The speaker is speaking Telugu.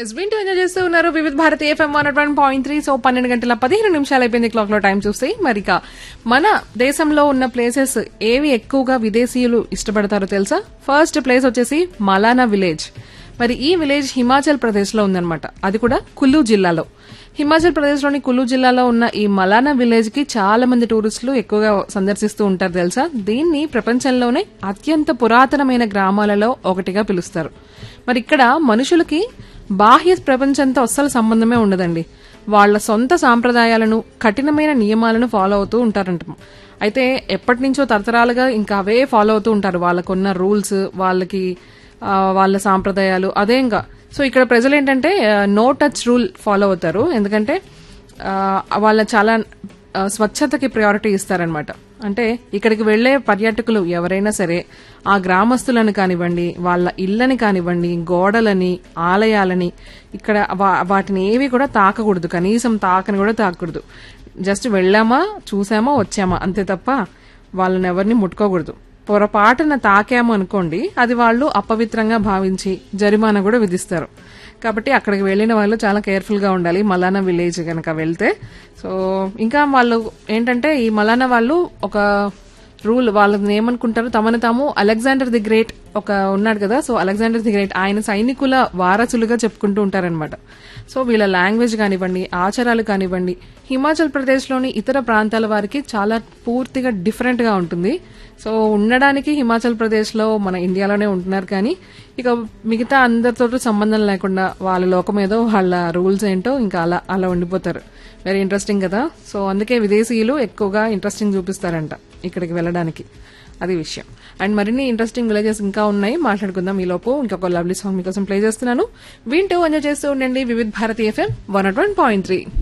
ఎస్ వింటూ ఎంజాయ్ చేస్తూ ఉన్నారు Vividh Bharati FM one one point three so పన్నెండు గంటల పదిహేను నిమిషాలు అయిపోయింది క్లాక్ లో టైం చూస్తే మరి ఇక మన దేశంలో ఉన్న ప్లేసెస్ ఏవి ఎక్కువగా విదేశీయులు ఇష్టపడతారో తెలుసా ఫస్ట్ ప్లేస్ వచ్చేసి మలానా విలేజ్ మరి ఈ విలేజ్ హిమాచల్ ప్రదేశ్ లో ఉందన్నమాట అది కూడా కుల్లు జిల్లాలో హిమాచల్ ప్రదేశ్ లోని కుల్లు జిల్లాలో ఉన్న ఈ మలానా విలేజ్ కి చాలా మంది టూరిస్టులు ఎక్కువగా సందర్శిస్తూ ఉంటారు తెలుసా దీన్ని ప్రపంచంలోనే అత్యంత పురాతనమైన గ్రామాలలో ఒకటిగా పిలుస్తారు మరి ఇక్కడ మనుషులకి బాహ్య ప్రపంచంతో అస్సలు సంబంధమే ఉండదండి వాళ్ళ సొంత సాంప్రదాయాలను కఠినమైన నియమాలను ఫాలో అవుతూ ఉంటారంట అయితే ఎప్పటి నుంచో తరతరాలుగా ఇంకా అవే ఫాలో అవుతూ ఉంటారు వాళ్ళకున్న రూల్స్ వాళ్ళకి ఆ, వాళ్ళ సాంప్రదాయాలు అదే ఇంకా సో ఇక్కడ ప్రజలు ఏంటంటే నో టచ్ రూల్ ఫాలో అవుతారు ఎందుకంటే ఆ, వాళ్ళ చాలా ఆ, స్వచ్ఛతకి ప్రయారిటీ ఇస్తారనమాట అంటే ఇక్కడికి వెళ్లే పర్యాటకులు ఎవరైనా సరే ఆ గ్రామస్తులను కానివ్వండి వాళ్ళ ఇళ్ళని కానివ్వండి గోడలని ఆలయాలని ఇక్కడ వా- వాటిని ఏవి కూడా తాకకూడదు కనీసం తాకని కూడా తాకకూడదు జస్ట్ వెళ్ళామా చూసామా వచ్చామా అంతే తప్ప వాళ్ళని ఎవరిని ముట్టుకోకూడదు పొరపాటున తాకాము అనుకోండి అది వాళ్ళు అపవిత్రంగా భావించి జరిమానా కూడా విధిస్తారు కాబట్టి అక్కడికి వెళ్ళిన వాళ్ళు చాలా కేర్ఫుల్ గా ఉండాలి మలానా విలేజ్ కనుక వెళ్తే సో ఇంకా వాళ్ళు ఏంటంటే ఈ మలానా వాళ్ళు ఒక రూల్ వాళ్ళని ఏమనుకుంటారు తమను తాము అలెగ్జాండర్ ది గ్రేట్ ఒక ఉన్నాడు కదా సో అలెగ్జాండర్ ది గ్రేట్ ఆయన సైనికుల వారసులుగా చెప్పుకుంటూ ఉంటారనమాట సో వీళ్ళ లాంగ్వేజ్ కానివ్వండి ఆచారాలు కానివ్వండి హిమాచల్ ప్రదేశ్లోని ఇతర ప్రాంతాల వారికి చాలా పూర్తిగా డిఫరెంట్ గా ఉంటుంది సో ఉండడానికి హిమాచల్ ప్రదేశ్లో మన ఇండియాలోనే ఉంటున్నారు కానీ ఇక మిగతా అందరితో సంబంధం లేకుండా వాళ్ళ లోకం ఏదో వాళ్ళ రూల్స్ ఏంటో ఇంకా అలా అలా ఉండిపోతారు వెరీ ఇంట్రెస్టింగ్ కదా సో అందుకే విదేశీయులు ఎక్కువగా ఇంట్రెస్టింగ్ చూపిస్తారంట ఇక్కడికి వెళ్ళడానికి అది విషయం అండ్ మరిన్ని ఇంట్రెస్టింగ్ విలేజెస్ ఇంకా ఉన్నాయి మాట్లాడుకుందాం ఈ లోపు ఇంకొక లవ్లీ సాంగ్ మీకోసం ప్లే చేస్తున్నాను వింటూ ఎంజాయ్ చేస్తూ ఉండండి Vividh Bharati FM one point three